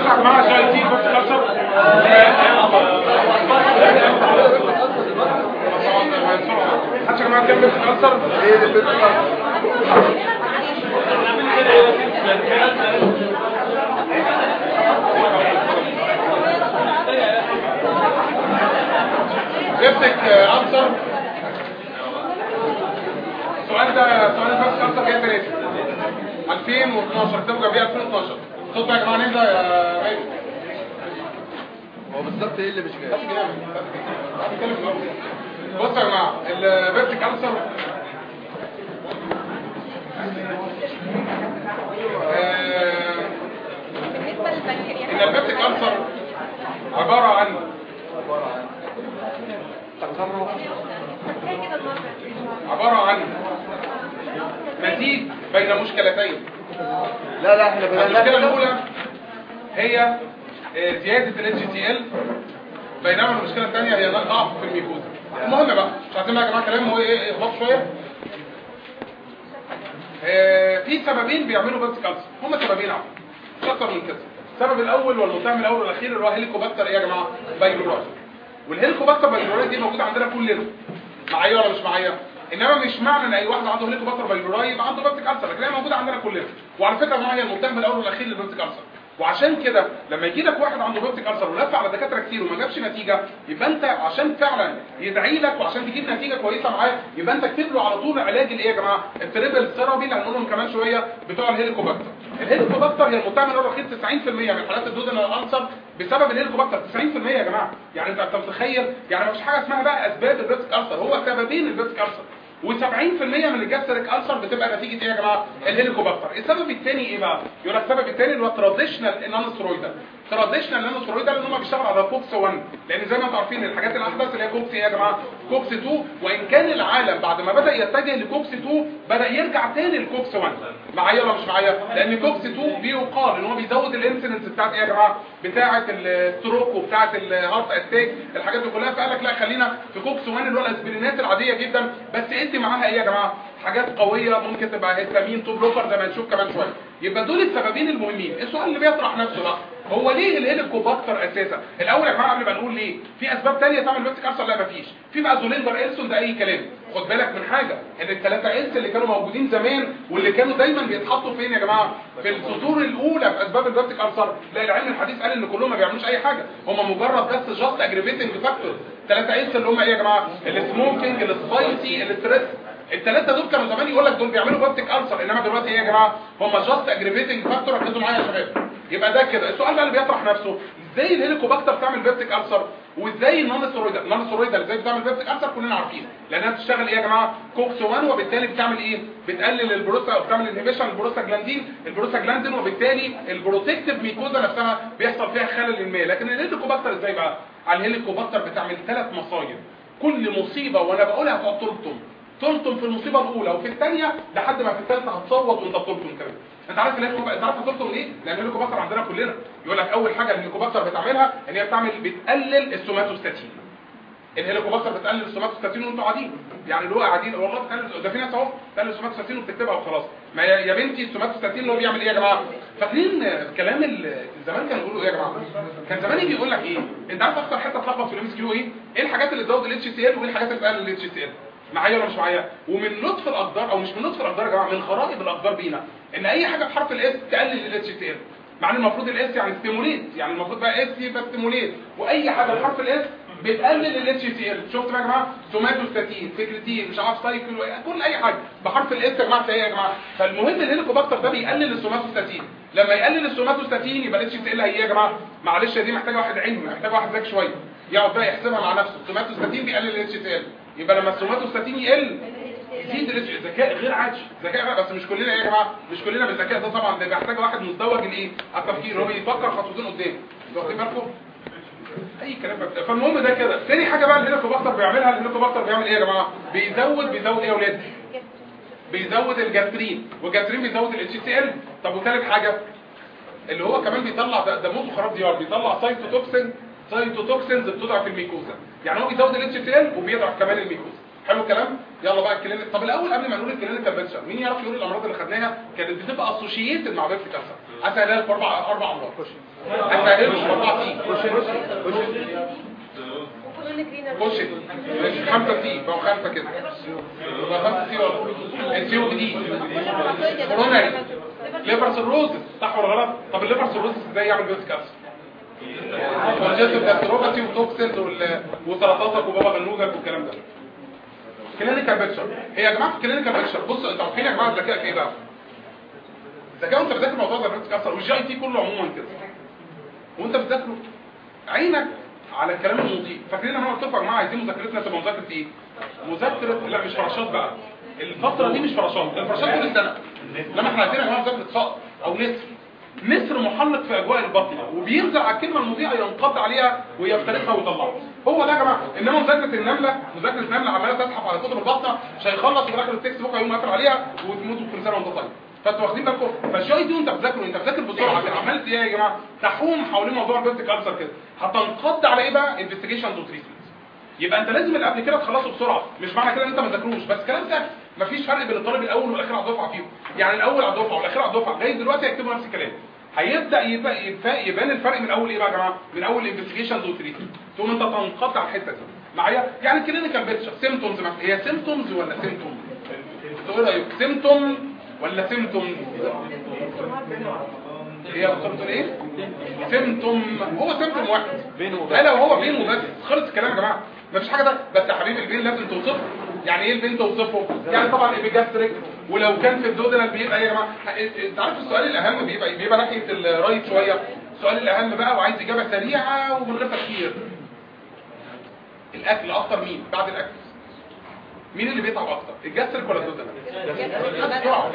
يا جماعه شايفين بس كسر حتى يا جماعه كام بس كسر ايه اللي بتتكسر جبتك انسر السؤال ده سؤال بس انسر جاي ثلاثة 2012 اكتبوا جنبيه 2012 صوت يا جماعه نهدى يا غالي هو بالظبط ايه اللي مش جاي بصوا يا جماعه الفيرتيك انسر بالنسبة للبنكرياس ان الفيرتيك انسر عباره عن فاكرة كده المرة عباره عن مزيج بين مشكلتين لا لا احنا المشكله بدأنا الاولى هي آه، زياده ال HCl بينما المشكله الثانيه هي ضعف في الميكوزا المهم بقى مش عايزين بقى يا جماعه كلام هو ايه اخبط شويه آه، في سببين بيعملوا بيرت كانسر هم سببين اهو مش اكتر من كده السبب الاول والمتهم الاول والاخير اللي هو هيليكوباكتر ايه يا جماعه بايلوراي والهيليكوباكتر بايلوراي دي موجوده عندنا كلنا معايا ولا مش معايا انما مش معنى ان اي واحد عنده هيليكوباكتر بايلوراي يبقى عنده بيرت كانسر لكن هي موجوده عندنا كلنا وعلى فكره يا جماعه هي المتهم الاول والاخير للبيرت كانسر وعشان كده لما يجي لك واحد عنده بيرت كانسر ولف على دكاتره كتير وما جابش نتيجه يبقى انت عشان فعلا يدعي لك وعشان تجيب نتيجه كويسه معاه يبقى انت اكتب له على طول علاج الايه يا جماعه التريبل ثيرابي اللي هنقولهم كمان شويه بتوع الهيليكوباكتر الهيليكوباكتر هي المتهم الاول والاخير 90% من حالات الدودن الانسر بسبب الهيليكوباكتر 90% يا جماعه يعني انت انت متخيل يعني مفيش حاجه اسمها بقى اسباب البيرت كانسر هو سببين البيرت كانسر و70% من الجاستريك ألسر بتبقى نتيجة ايه يا جماعة الهيليكوباكتر السبب الثاني ايه بقى يقول لك السبب الثاني اللي هو تراديشنال نانوسترويدال تراديشنال نانوسترويدال ان هم بيشتغلوا على كوكس 1 لان زي ما انتم عارفين الحاجات الاحدث اللي هي كوكس ايه يا جماعة كوكس 2 وان كان العالم بعد ما بدأ يتجه لكوكس 2 بدأ يرجع تاني لكوكس 1 معايا ولا مش معايا لان كوكس 2 بيقال ان هو بيزود الانسيدنس بتاعت ايه يا جماعة بتاعة الستروك وبتاعة الهارت اتاك الحاجات دي كلها فقال لك لا خلينا في كوكس 1 اللي هو الاسبرينات العادية جدا بس ادي معاها ايه يا جماعة حاجات قوية ممكن تبقى هيستامين تو بلوكر زي ما هنشوف كمان شوية يبقى دول السببين المهمين السؤال اللي بيطرح نفسه بقى هو ليه الهيليكوباكتر اساسا الاول يا جماعه قبل ما نقول ليه في اسباب ثانيه تعمل بيت كارسر لا مفيش في بقى زولينجر إلسون ده اي كلام خد بالك من حاجه ان الثلاثه إلس اللي كانوا موجودين زمان واللي كانوا دايما بيتحطوا فين يا جماعه في السطور الاولى في اسباب البيت كارسر لا العلم الحديث قال ان كلهم ما بيعملوش اي حاجه هم مجرد بس جاست اجريفيتنج فاكتور ثلاثه إلس اللي هم ايه يا جماعه السموكينج السبايسي الاستريس الثلاثه دول كانوا زمان يقول لك دول بيعملوا بابتيك ألسر انما دلوقتي ايه يا جماعه هم جاست اجريفيتنج فاكتور ركزوا معايا يا شباب يبقى ده كده السؤال بقى اللي بيطرح نفسه ازاي الهيليكوباكتر بتعمل بيبتيك ألسر وازاي النون ستيرويدال النون ستيرويدال ازاي بتعمل بيبتيك ألسر كلنا عارفين لانها بتشتغل ايه يا جماعه كوكس 1 وبالتالي بتعمل ايه بتقلل البروسا او بتعمل انهبيشن البروستاجلاندين البروستاجلاندين وبالتالي البروتكتيف ميكوزا نفسها بيحصل فيها خلل ما لكن الهيليكوباكتر ازاي بقى على الهيليكوباكتر بتعمل ثلاث مصايب كل مصيبه وانا بقولها هتقعد تلطم تلطم في المصيبه الاولى وفي الثانيه لحد ما في الثالثه هتصوت وانت بتلطم كمان انت عارف ليه انت عارف هتلطم ليه لان الهيليكوباكتر عندنا كلنا يقول لك اول حاجه الهيليكوباكتر بتعملها ان هي بتعمل بتقلل السوماتوستاتين الهيليكوباكتر بتقلل السوماتوستاتين وانتوا قاعدين يعني اللي هو قاعدين والله بتقلل ده في ناس اهو بتقلل السوماتوستاتين وبتكتبها وخلاص ما يا يا بنتي السوماتوستاتين اللي هو بيعمل ايه يا جماعه فاكرين كلام ال- زمان كانوا يقولوا ايه يا جماعه كان زمان يجي يقول لك ايه انت عارف اكتر حته تلخبط في الام اس كيو ايه ايه الحاجات اللي تزود الاتش سي ال وايه الحاجات اللي تقلل الاتش سي ال معايا ولا مش معايا ومن لطف الاقدار او مش من لطف الاقدار يا جماعه من خرائط الاقدار بينا ان اي حاجه بحرف الاس تقلل الاتش سي ال مع ان المفروض الاس يعني ستيموليت يعني المفروض بقى اس يبقى ستيموليت واي حاجه بحرف الاس بتقلل الاتش سي ال شفت بقى يا جماعه سوماتوستاتين فكرتين مش عارف سايكل كل اي حاجه بحرف الاس يا جماعه تلاقيها يا جماعه فالمهم الهيليكوباكتر ده بيقلل السوماتوستاتين لما يقلل السوماتوستاتين يبقى الاتش سي ال هي يا جماعه معلش دي محتاجه واحد علمي محتاجه واحد ذكي شويه يقعد بقى يحسبها مع نفسه السوماتوستاتين بيقلل الاتش سي ال يبقى لما السوماتوستاتين يقل يزيد الاتش ذكاء غير عادي ذكاء بس مش كلنا يا جماعه مش كلنا بالذكاء ده طبعا ده بيحتاج واحد مزدوج الايه التفكير هو بيفكر خطوتين قدام انتوا واخدين بالكم اي كلام بقى. فالمهم ده كده تاني حاجه بقى الهيليكوباكتر بيعملها الهيليكوباكتر بيعمل ايه يا جماعه بيزود بيزود ايه يا اولاد بيزود الجاسترين والجاسترين بيزود الاتش سي ال طب وثالث حاجه اللي هو كمان بيطلع ده, ده موت خراب ديار بيطلع سايتوتوكسين سايتوتوكسينز بتضعف الميكوزا يعني هو بيزود الاتش سي ال وبيضعف كمان الميكوزا حلو الكلام يلا بقى الكلينيك طب الاول قبل ما نقول الكلينيكال بيكتشر مين يعرف يقول الامراض اللي خدناها كانت بتبقى اسوشيتد مع بيرث كانسر هسهلها لك اربع اربع امراض هسهلها لك اربع سي كرونيك رينال خش ماشي خمسه سي بقوا خمسه كده يبقى خمسه سي ولا السي او دي كوروناري ليفر سيروزس صح ولا غلط طب الليفر سيروزس ازاي يعمل بيرث كانسر كونجستيف جاستروباثي وتوكسينز وال- وسرطاتك وبابا غنوجك والكلام ده كلينيكال بيكتشر هي يا جماعه في كلينيكال بيكتشر بصوا انتوا عارفين يا جماعه الذكاء في ايه بقى الذكاء وانت بتذاكر موضوع زي البيرث كانسر والجي اي تي كله عموما كده وانت بتذاكره عينك على الكلام المضيء فاكرين انا قلت لكم يا جماعه عايزين مذاكرتنا تبقى مذاكره ايه مذاكره لا مش فراشات بقى الفتره دي مش فراشات الفراشات طول السنه لما احنا عايزين يا جماعه مذاكره صقر او نسر نسر محلق في اجواء البطنه وبينزل على الكلمه المضيئه ينقض عليها ويفترقها ويطلعها هو ده يا جماعه انما مذاكره النمله مذاكره النمله عماله تزحف على كتب البطنه مش هيخلص وفي الاخر التكست بكره يقوم قافل عليها وتموت كل سنه وانت طيب فانتوا واخدين بالكم فالشاي دي وانت بتذاكر انت بتذاكر بسرعه كده عملت ايه يا جماعه تحوم حوالين موضوع البيبتيك كانسر كده هتنقض على ايه بقى انفستيجيشنز وتريتمنت يبقى انت لازم اللي قبل كده تخلصه بسرعه مش معنى كده ان انت ما تذاكروش بس كلام سهل مفيش فرق بين الطالب الاول والاخير على الدفعه فيهم يعني الاول على الدفعه والاخير على الدفعه جاي دلوقتي هيكتبوا نفس الكلام هيبدا يبقى يبقى يبان الفرق من اول ايه بقى يا جماعه من اول انفستيجيشنز وتريتمنت تقوم انت تنقطع على الحته دي معايا يعني كلينيكال بيكتشر سيمتومز هي سيمتومز ولا سيمتوم تقول ايه سيمتوم ولا سيمتوم هي بتقول ايه سيمتوم هو سيمتوم واحد بينه وبين. لا لا هو بينه بس خلص الكلام يا جماعه مفيش حاجه ده بس يا حبيبي البين لازم توصفه يعني ايه البين توصفه يعني طبعا ايبيجاستريك ولو كان في الدودنال بيبقى ايه يا جماعه انت عارف السؤال الاهم بيبقى بيبقى ناحيه الرايت شويه السؤال الاهم بقى وعايز اجابه سريعه ومن غير تفكير الاكل اكتر مين بعد الاكل مين اللي بيتعب اكتر الجاستريك ولا الدودنال بسرعه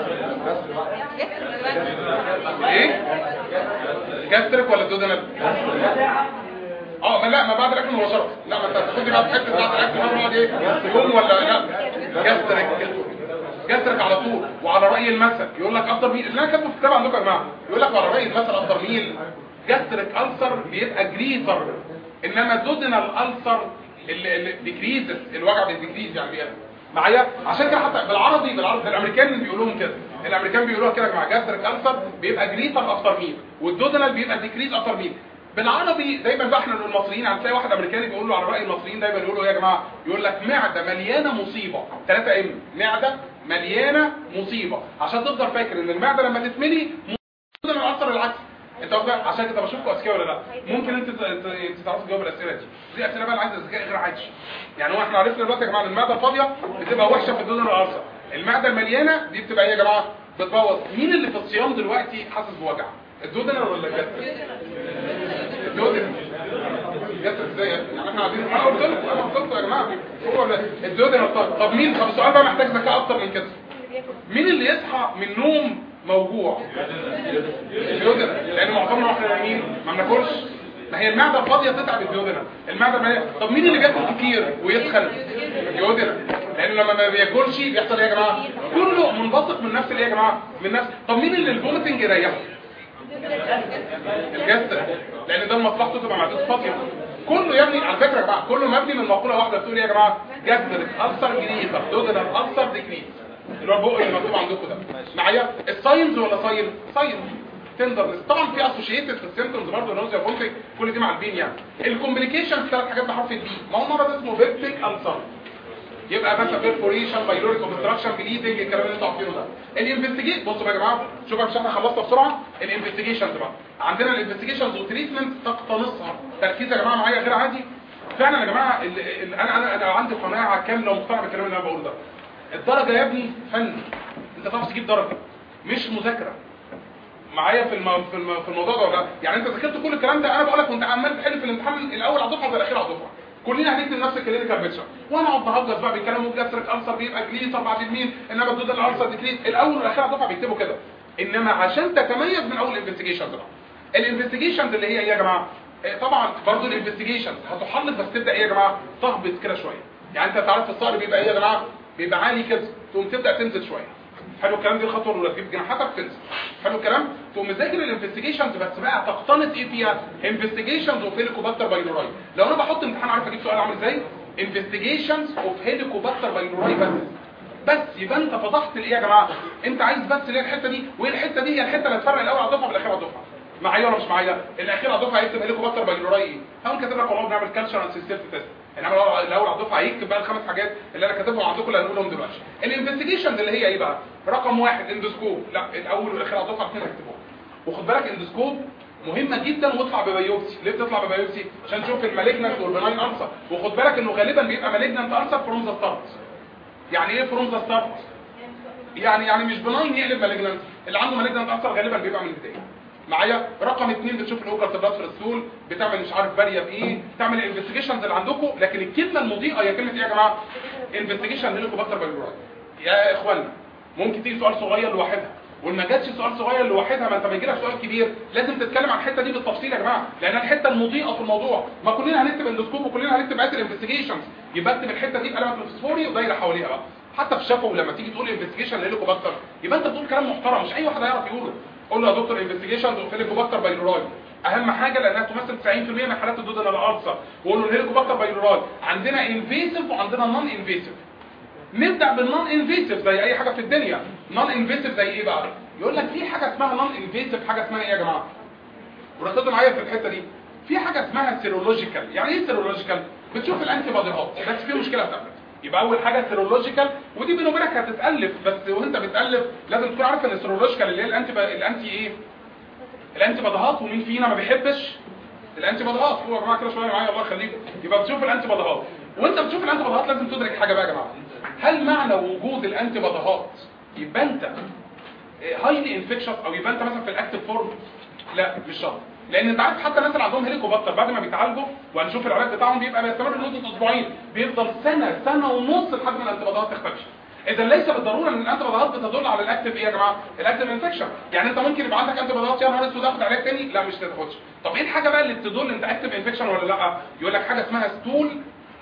ايه جاستريك ولا الدودنال اه ما لا ما بعد الاكل مباشره لا ما انت هتاخدني بعد حته بعد الاكل مره واحده ايه يوم ولا لا جاستريك جاستريك على طول وعلى راي المثل يقول لك افضل مين اللي انا كاتبه في الكتاب عندكم يا جماعه يقول لك على راي المثل افضل مين جاستريك ألسر بيبقى جريتر انما الدودنال ألسر اللي اللي ديكريزز الوجع بالديكريز يعني بيقل معايا عشان كده حتى بالعربي بالعربي الامريكان بيقولوهم كده الامريكان بيقولوها كده مع جاستريك ألسر بيبقى جريتر افتر مين والدودنال بيبقى ديكريز افتر مين بالعربي دايما بقى احنا المصريين هتلاقي واحد امريكاني بيقول له على راي المصريين دايما يقولوا يا جماعه يقول لك معده مليانه مصيبه 3 ام معده مليانه مصيبه عشان تفضل فاكر ان المعده لما تتملي ممكن الاثر العكسي انت واخد بالك؟ عشان كده بشوفكم اذكياء ولا لا ممكن انت ت- ت- انت تعرفوا تجاوب الاسئله دي دي اسئله بقى اللي عايزه ذكاء غير عادي يعني هو احنا عرفنا دلوقتي يا جماعه ان المعده الفاضيه بتبقى وحشه في الدودن والارصه المعده المليانه دي بتبقى ايه يا جماعه بتبوظ مين اللي في الصيام دلوقتي حاسس بوجع الدودن ولا الجسد الدودن جسد ازاي يعني احنا عايزين انا قلت لكم انا قلت لكم يا جماعه هو ده الدودن والطاقة. طب مين طب السؤال بقى محتاج ذكاء اكتر من كده مين اللي يصحى من نوم موجوع الديودنا لان معظمنا واحنا نايمين ما بناكلش ما هي المعده الفاضيه تتعب الديودنا المعده المليانه طب مين اللي بياكل كتير ويتخن الديودنا لان لما ما بياكلش بيحصل ايه يا جماعه كله منبثق من نفس الايه يا جماعه من نفس طب مين اللي الفوميتنج يريحه الجسد لان ده مصلحته تبقى معدته فاضيه كله يا ابني على فكره يا جماعه كله مبني من مقوله واحده بتقول ايه يا جماعه جسد اكثر جريتر دودنا اكثر ديكريت اللي هو البق اللي مكتوب عندكم ده معايا الساينز ولا ساين ساين تندرنس طبعا في اسوشيتد في السيمبتومز برضه نوزيا فولتك كل دي مع البين يعني الكومبليكيشن ثلاث حاجات بحرف البي ما هو مرض اسمه بيبتيك ألسر يبقى مثلا بيرفوريشن بايلوريك اوبستراكشن بليدنج الكلام اللي انتوا عارفينه ده الانفستيجيت بصوا بقى يا جماعه شوفوا مش احنا خلصنا بسرعه الانفستيجيشنز بقى عندنا الانفستيجيشنز وتريتمنت تقتنصها تركيز يا جماعه معايا غير عادي فعلا يا جماعه ال- ال- انا انا انا عندي قناعه كامله ومقتنع بالكلام اللي انا بقوله ده الدرجه يا ابني فن انت تعرف تجيب درجه مش مذاكره معايا في الم... في, الم... في الموضوع ده ولا لا؟ يعني انت ذاكرت كل الكلام ده انا بقول لك وانت عمال تحل في الامتحان الاول على الدفعه والاخير على الدفعه كلنا هنكتب نفس الكلينيكال بيكتشر وانا اقعد بهجس بقى بيتكلموا جاستريك السر بيبقى جليتر بعد المين انما الدود الالسر ديكليت الاول والاخير على الدفعه بيكتبوا كده انما عشان تتميز من اول انفستيجيشن بقى الانفستيجيشنز اللي هي ايه يا جماعه إيه طبعا برضو الانفستيجيشنز هتحلط بس تبدا ايه يا جماعه تهبط كده شويه يعني انت تعرف في الصقر بيبقى ايه يا جماعه بيبقى عالي كده تقوم تبدا تنزل شويه حلو الكلام دي الخطوه الاولى تجيب جناحاتك تنزل حلو الكلام تقوم مذاكر الانفستيجيشنز بس بقى تقتنص ايه فيها انفستيجيشنز وفيليكوباكتر بايلوراي لو انا بحط امتحان عارف اجيب سؤال عامل ازاي انفستيجيشنز اوف هيليكوباكتر بايلوراي بس بس يبقى انت فضحت الايه يا جماعه انت عايز بس اللي هي الحته دي وايه الحته دي هي الحته اللي هتفرق الاول على الدفعه والاخير على الدفعه معايا ولا مش معايا الاخير على الدفعه هيكتب هيليكوباكتر بايلوراي ايه هقوم كاتب لك والله بنعمل كالتشر اند سيستم تيست انما الاول على الدفعه هيكتب بقى الخمس حاجات اللي انا كاتبهم عندكم اللي هنقولهم دلوقتي الانفستيجيشنز اللي هي ايه بقى رقم واحد اندوسكوب لا الاول والاخير على الدفعه الاثنين هيكتبوهم وخد بالك اندوسكوب مهمه جدا واطلع ببيوبسي ليه بتطلع ببيوبسي عشان تشوف المالجنانت والبناين انسر وخد بالك انه غالبا بيبقى مالجنانت انسر فروم ذا ستارت يعني ايه فروم ذا ستارت يعني يعني مش بناين يقلب مالجنانت اللي عنده مالجنانت انسر غالبا بيبقى من البدايه معايا رقم اثنين بتشوف الاوجر بلاد في السول بتعمل مش عارف باريه بايه بتعمل الانفستيجيشنز اللي عندكم لكن الكلمه المضيئه هي كلمه ايه يا جماعه انفستيجيشن للكوباكتر بايلوراي يا اخوانا ممكن تيجي سؤال صغير لوحدها وما جاتش سؤال صغير لوحدها ما انت ما يجيلك سؤال كبير لازم تتكلم عن الحته دي بالتفصيل يا جماعه لان الحته المضيئه في الموضوع ما كلنا هنكتب اندوسكوب وكلنا هنكتب اسر انفستيجيشنز يبقى اكتب الحته دي بقلم فوسفوري ودايره حواليها بقى حتى في الشفوي لما تيجي تقول انفستيجيشن للكوباكتر يبقى انت بتقول كلام محترم مش اي واحد هيعرف يقوله قول له يا دكتور انفستيجيشن اوف هيليكوباكتر بايلوراي اهم حاجه لانها تمثل 90% من حالات الدودن الالسر وقول له الهيليكوباكتر بايلوراي عندنا انفيسيف وعندنا نون انفيسيف نبدا بالنون انفيسيف زي اي حاجه في الدنيا نون انفيسيف زي ايه بقى يقول لك في حاجه اسمها نون انفيسيف حاجه اسمها ايه يا جماعه وركزوا معايا في الحته دي في حاجه اسمها سيرولوجيكال يعني ايه سيرولوجيكال بتشوف الانتي بوديهات بس في مشكله بتقابلك يبقى اول حاجه سيرولوجيكال ودي بيني وبينك هتتالف بس وانت بتالف لازم تكون عارف ان السيرولوجيكال اللي هي الانتي الانتي ايه الانتي بوديهات ومين فينا ما بيحبش الانتي بوديهات هو يا جماعه كده شويه معايا الله يخليكم يبقى بتشوف الانتي بوديهات وانت بتشوف الانتي بوديهات لازم تدرك حاجه بقى يا جماعه هل معنى وجود الانتي بوديهات يبقى انت هايلي انفكشن او يبقى انت مثلا في الاكتيف فورم لا مش شرط لان انت عارف حتى الناس اللي عندهم هيليكوباكتر بعد ما بيتعالجوا وهنشوف العلاج بتاعهم بيبقى بيستمر لمده اسبوعين بيفضل سنه سنه ونص لحد ما الانتباهات تختفي اذا ليس بالضروره ان الانتباهات بتدل على الاكتيف ايه يا جماعه الاكتيف انفكشن يعني انت ممكن يبقى عندك انتباهات يا نهار اسود اخد علاج تاني لا مش تاخدش طب ايه الحاجه بقى اللي تدل انت اكتيف انفكشن ولا لا يقول لك حاجه اسمها ستول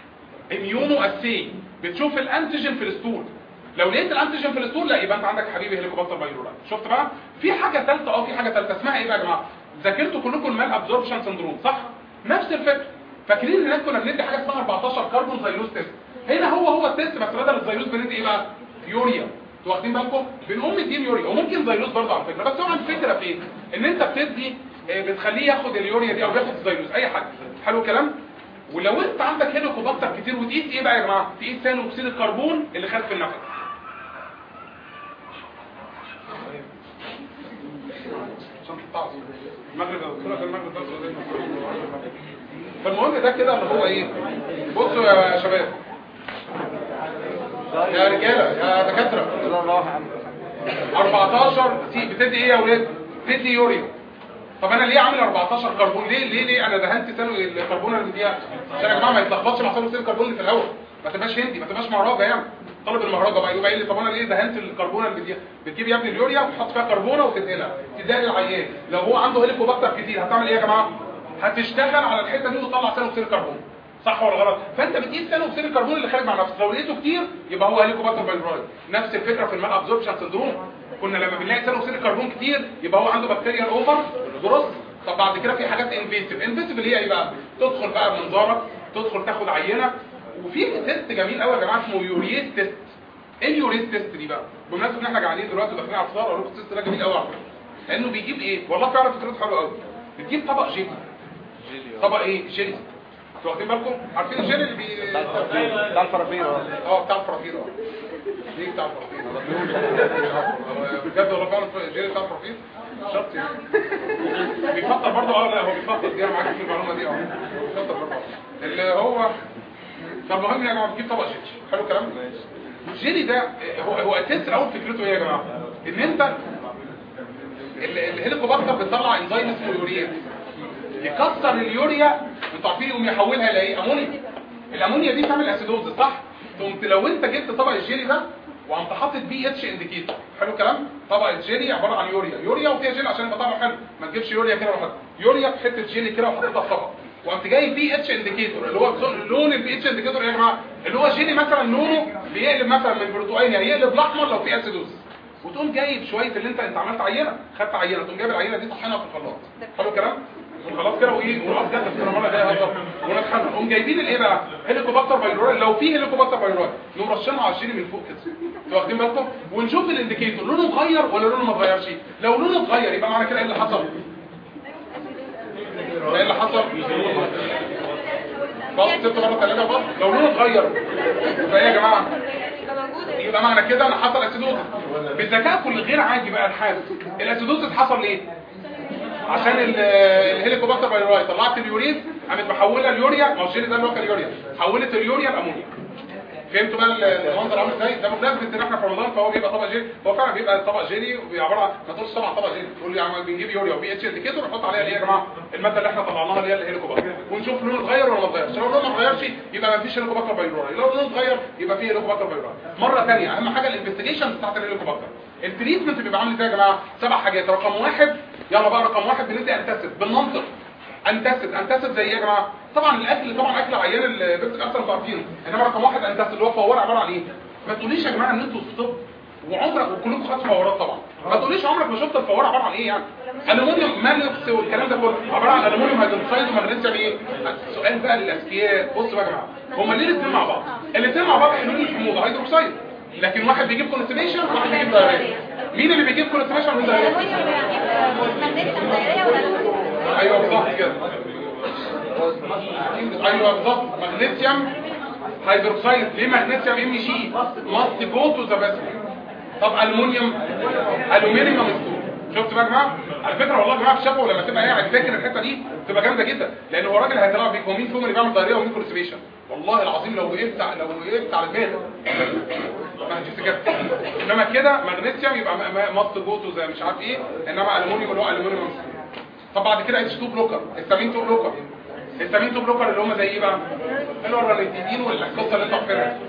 اميونو اسي بتشوف الانتيجين في الستول لو لقيت الانتيجين في الستول لا يبقى انت عندك حبيبي هيليكوباكتر بايلوراي شفت بقى في حاجه ثالثه اه في حاجه ثالثه اسمها ايه بقى يا جماعه ذاكرتوا كلكم المال ابزوربشن سندروم صح نفس الفكره فاكرين هناك كنا بندي حاجه اسمها 14 كربون زيلوز تيست هنا هو هو التيست بس بدل الزيلوز بندي ايه بقى يوريا انتوا واخدين بالكم بنقوم مدين يوريا وممكن زيلوز برضه على فكره بس هو الفكره في ايه ان انت بتدي آه، بتخليه ياخد اليوريا دي او ياخد الزيلوز اي حاجه حلو الكلام ولو انت عندك هيليكوباكتر كتير وتقيس ايه بقى يا جماعه تقيس ثاني اكسيد الكربون اللي خارج في النفس عشان تتعصب المغرب يا دكتوره ده المغرب ده زي ما فالمهم ده كده اللي هو ايه بصوا يا شباب يا رجاله يا دكاتره 14 سي بتدي ايه يا اولاد بتدي يوريا طب انا ليه عامل 14 كربون ليه ليه ليه انا دهنت ثاني الكربون اللي فيها عشان يا جماعه ما يتلخبطش مع ثاني اكسيد الكربون اللي في الهواء ما تبقاش هندي ما تبقاش مهرجه يعني طالب المهرجه بقى يبقى قايل لي طب انا ليه دهنت الكربون اللي فيها بتجيب يا ابني اليوريا وتحط فيها كربونه وتدهنها تديها للعيان لو هو عنده هيليكوباكتر كتير هتعمل ايه يا جماعه هتشتغل على الحته دي وتطلع ثاني اكسيد الكربون صح ولا غلط فانت بتقيس ثاني اكسيد الكربون اللي خارج مع نفسك لو لقيته كتير يبقى هو هيليكوباكتر بايلوراي نفس الفكره في المال ابزوربشن سندروم كنا لما بنلاقي ثاني اكسيد الكربون كتير يبقى هو عنده بكتيريا اوفر جروث طب بعد كده في حاجات انفيسيف انفيسيف اللي هي ايه بقى تدخل بقى بمنظارك تدخل تاخد عينه وفي تيست جميل قوي يا جماعه اسمه يوريز تيست ايه اليوريز تيست دي بقى بمناسبه ان احنا جعانين دلوقتي وداخلين على الفطار اقول لكم التيست ده جميل قوي على فكره لانه بيجيب ايه والله فعلا فكرته حلوه قوي بتجيب طبق جيلي طبق ايه جيلي انتوا واخدين بالكم عارفين الجيلي اللي بي بتاع الفرافير اه اه بتاع الفرافير اه ليه بتاع الفرافير هو بجد والله فعلا الجيلي بتاع الفرافير شرط يعني بيفكر برضه اه لا هو بيفكر دي انا معاك في المعلومه دي اه بيفكر برضه اللي هو فالمهم يا جماعه بتجيب طبق جيلي حلو الكلام الجيلي ده هو هو اساس اول فكرته ايه يا جماعه ان انت ال- الهيليكوباكتر بتطلع انزيم اسمه يوريا يكسر اليوريا انتوا عارفين يقوم يحولها الى ايه امونيا الامونيا دي تعمل اسيدوز صح قمت لو انت جبت طبق الجيلي ده وقمت حاطط بي اتش انديكيتور حلو الكلام طبق الجيلي عباره عن يوريا يوريا وفيها جيلي عشان يبقى طعمه حلو ما تجيبش يوريا كده وحط يوريا في حته جيلي كده وحطيتها في طبق وقمت جاي بي اتش انديكيتور اللي هو بزو- لون البي اتش انديكيتور يا جماعه اللي هو جيلي مثلا لونه بيقلب مثلا من برتقاني يعني يقلب الاحمر لو في اسيدوز وتقوم جايب شويه اللي انت انت عملت عينه خدت عينه تقوم جايب العينه دي طحنها في الخلاط حلو الكلام خلاص كده وايه ونقف جد في المره الجايه هزر ونطحن نقوم جايبين الايه بقى هيليكوباكتر بايلوري لو في هيليكوباكتر بايلوري نقوم رشينها على الشيري من فوق كده انتوا واخدين بالكم ونشوف الانديكيتور لونه اتغير ولا لونه ما اتغيرش لو لونه اتغير يبقى معنى كده ايه اللي حصل ايه اللي حصل بص ست مرة ثلاثة بص لو لونه اتغير يبقى ايه يا جماعة يبقى معنى كده ان حصل اسيدوزس بذكاء غير عادي بقى الحال الاسيدوزس حصل ليه عشان ال- الهيليكوباكتر بايروي طلعت اليوريز قامت محوله اليوريا ما هو الشيل ده اللي هو كان يوريا حولت اليوريا لامونيا فهمتوا بقى ال- المنظر عامل ازاي ده بمناسبه ان احنا في رمضان فهو بيبقى طبق جيلي هو فعلا بيبقى طبق جيلي وبيبقى عباره عن ما تقولش طبعا طبق جيلي تقول لي يا عم بنجيب يوريا وبي اتش انديكيتور ونحط عليها اللي هي يا جماعه الماده اللي احنا طلعناها اللي هي الهيليكوباكتر ونشوف لونه اتغير ولا ما اتغيرش لو لونه ما اتغيرش يبقى ما فيش هيليكوباكتر بايروي لو لونه اتغير يبقى في هيليكوباكتر بايروي مره ثانيه اهم حاجه الانفستيجيشن بتاعت الهيليكوباكتر التريتمنت بيبقى عامل ازاي يا جماعه سبع حاجات رقم واحد يلا بقى رقم واحد بندي انتاسيد بالمنطق انتاسيد انتاسيد زي ايه يا جماعه طبعا الاكل طبعا اكل عيان البيبسك اصلا انتوا عارفينه انما رقم واحد انتاسيد اللي هو فوار عباره عن ايه ما تقوليش يا جماعه ان انتوا في طب وعمرك وكلكم خدتوا فورات طبعا ما تقوليش عمرك ما شفت الفوار عباره عن ايه يعني الومنيوم مالكس والكلام ده كله عباره عن الومنيوم هيدروكسيد ومغنيسيوم ايه السؤال بقى للاذكياء بصوا بقى يا جماعه هما ليه الاثنين مع بعض الاثنين مع بعض حلوين الحموضه هيدروكسيد لكن واحد بيجيب كونستيبيشن وواحد بيجيب دايريه مين اللي بيجيب كونستيبيشن ومين دايريه ايوه بالظبط كده ايوه بالظبط مغنيسيوم هيدروكسيد ليه مغنيسيوم ام جي ماست جو تو ذا بس طب المونيوم الومنيوم مستور شفت بقى يا جماعه على فكره والله يا جماعه في الشفا لما تبقى قاعد فاكر الحته دي تبقى جامده جدا لان هو راجل هيطلع بيك ومين فيهم اللي بيعمل دايريه ومين كونستيبيشن والله العظيم لو وقفت لو وقفت على دماغك ما هتجيب سكت انما كده مغنيسيوم يبقى ماست جو تو زي مش عارف ايه انما الومنيوم اللي هو الومنيوم مستور طب بعد كده اتش 2 بلوكر السامين 2 بلوكر السامين 2 بلوكر اللي هم زي ايه بقى اللي هو الرانيتيدين والقصه اللي انت عارفينها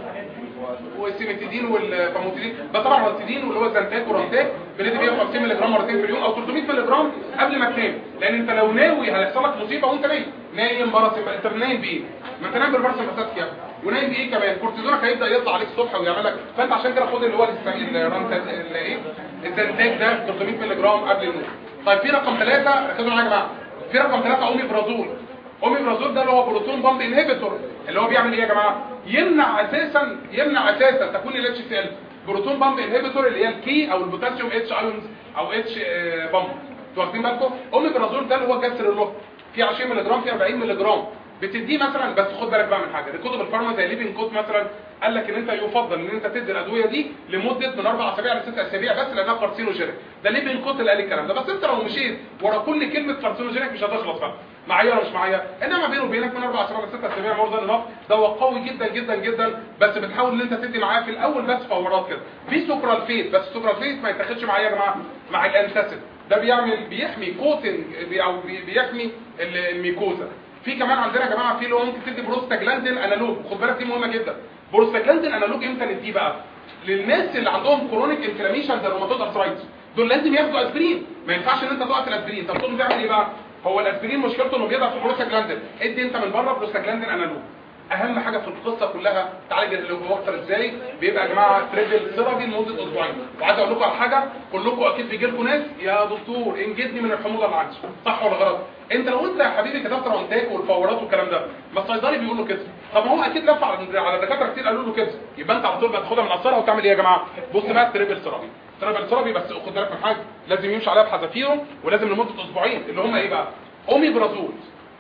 والسيمتيدين والفاموتيدين ده طبعا الرانتيدين واللي هو الزنتاك ورانتاك بندي 150 مللي جرام مرتين في اليوم او 300 مللي جرام قبل ما تنام لان انت لو ناوي هيحصل لك مصيبه وانت نايم نايم براسم انت نايم بايه ما انت نايم بالبراسم مسات كده ونايم بايه كمان كورتيزونك هيبدا يطلع عليك الصبح ويعمل لك فانت عشان كده خد اللي هو الرانتاك ايه الزنتاك ده 300 مللي جرام قبل النوم طيب في رقم ثلاثة ركزوا معايا يا جماعه في رقم ثلاثة اوميبرازول اوميبرازول ده اللي هو بروتون بامب انهبيتور اللي هو بيعمل ايه يا جماعه يمنع اساسا يمنع اساسا تكوين الاتش سي ال بروتون بامب انهبيتور اللي هي الكي او البوتاسيوم اتش ايونز او اتش بامب انتوا واخدين بالكم اوميبرازول ده اللي هو كسر اللوح في 20 مللي جرام في 40 مللي جرام بتديه مثلا بس خد بالك بقى من حاجه الكتب الفارما زي ليفين كوت مثلا قال لك ان انت يفضل ان انت تدي الادويه دي لمده من اربع اسابيع لست اسابيع بس لانها كارسينوجينيك ده ليفين كوت اللي قال الكلام ده بس انت لو مشيت ورا كل كلمه كارسينوجينيك مش هتخلص بقى معايا ولا مش معايا انما بينه وبينك من اربع اسابيع لست اسابيع مور ذان انف ده هو قوي جدا جدا جدا بس بتحاول ان انت تدي معاه في الاول بس فورات كده في سوبرالفيت بس السوبرالفيت ما يتاخدش معايا يا جماعه مع الانتاسيد ده بيعمل بيحمي كوتنج بي او بي بيحمي الميكوزا في كمان عندنا يا جماعه في اللي هو ممكن تدي بروستاجلاندين انالوج خد بالك دي مهمه جدا بروستاجلاندين انالوج امتى نديه بقى للناس اللي عندهم كرونيك انفلاميشن زي الروماتويد ارثرايتس دول لازم ياخدوا اسبرين ما ينفعش ان انت توقف الاسبرين طب تقوم تعمل ايه بقى هو الاسبرين مشكلته انه بيضعف البروستاجلاندين ادي انت من بره بروستاجلاندين انالوج اهم حاجه في القصه كلها تعالج الهيليكوباكتر ازاي بيبقى يا جماعه تريبل ثيرابي لمده اسبوعين وعايز اقول لكم على حاجه كلكم اكيد بيجي لكم ناس يا دكتور انجدني من الحموضه اللي عندي صح ولا غلط انت لو انت يا حبيبي كتبت رونتاك والفورات والكلام ده ما الصيدلي بيقول له كده طب ما هو اكيد لف على على دكاتره كتير قالوا له كده يبقى انت على طول بتاخدها من قصرها وتعمل ايه يا جماعه بص بقى التريبل ثيرابي التريبل ثيرابي بس خد بالك من حاجه لازم يمشي عليها بحذافيره ولازم لمده اسبوعين اللي هم ايه بقى اوميبرازول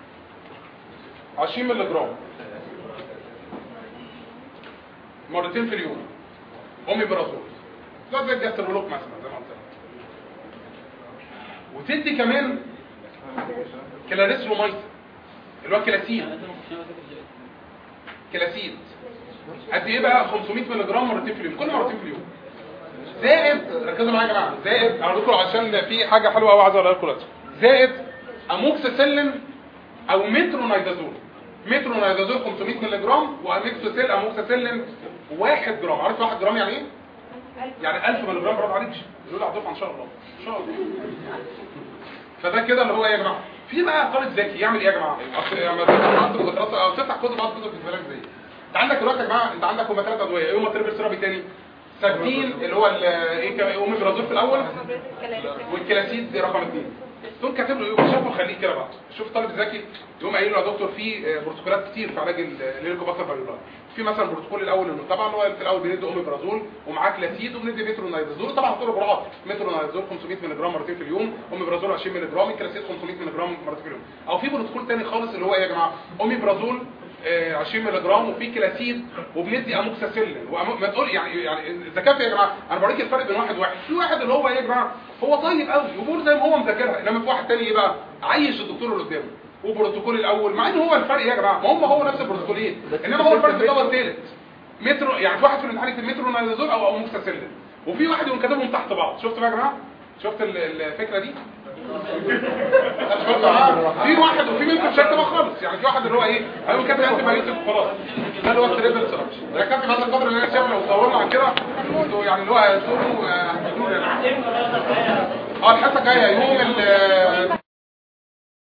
20 مللي جرام مرتين في اليوم اوميبرازول لا زي الجاسترولوك مثلا زي ما قلت لك وتدي كمان كلاريسرومايسين اللي هو كلاسيد كلاسيد قد ايه بقى 500 مللي جرام مرتين في اليوم كل مرتين في اليوم زائد ركزوا معايا يا جماعه زائد اقول لكم عشان في حاجه حلوه قوي عايز اقولها لكم دلوقتي زائد اموكسيسيلين او مترونايدازول مترونايدازول 500 مللي جرام واميكسوسيل اموكسيسيلين 1 جرام عارف 1 جرام يعني ايه يعني 1000 مللي جرام برافو عليك يقول على الدفعه ان شاء الله ان شاء الله فده كده اللي هو ايه يا جماعه في بقى طالب ذكي يعمل ايه يا جماعه اصل لما تفتح وترص او تفتح كتب بعض كتب في بالك زي انت عندك دلوقتي يا جماعه انت عندك هما ثلاث ادويه ايه هما التريبل ثيرابي تاني ساكتين اللي هو ال- ايه كمان اوميبرازول في الاول والكلاسيد دي رقم اثنين تقوم كاتب له ايه شافه خليه كده بقى شوف طالب ذكي يقوم قايل له يا دكتور في آه، بروتوكولات كتير في علاج ال- الهيليكوباكتر فيرولاي في مثلا البروتوكول الاول انه طبعا هو في الاول بندي اوميبرازول ومعاه كلاسيد وبندي مترونايزول طبعا هتقول جرعات مترونايزول 500 ملغ مرتين في اليوم اوميبرازول 20 ملغ الكلاسيد 500 ملغ مرتين في اليوم او في بروتوكول تاني خالص اللي هو ايه يا جماعه اوميبرازول آه، 20 ملغ وفي كلاسيد وبندي اموكساسيلين وأمو- ما تقول يعني يعني الذكاء في يا جماعه انا بوريك الفرق بين واحد وواحد في واحد اللي هو ايه يا جماعه هو طيب قوي وبيقول زي ما هو مذاكرها انما في واحد تاني ايه بقى عايش الدكتور اللي قدامه وبروتوكول الاول مع ان هو الفرق ايه يا جماعه ما هم هو نفس البروتوكولين انما هو الفرق في الدواء الثالث مترو يعني في واحد في الامتحان يكتب مترونايزول او اموكساسيلين وفي واحد يقوم كاتبهم تحت بعض شفت بقى يا جماعه شفت ال- الفكره دي في واحد وفي منكم مش هيكتبها خالص يعني في واحد اللي هو ايه هيقوم كاتب انت بايوتيك وخلاص ده اللي هو التريبل سيرش ده كاتب هذا القدر اللي انا شايفه لو طولنا عن كده انتوا يعني اللي هو هتقولوا آه، هتقولوا يعني. اه الحصه الجايه يوم ال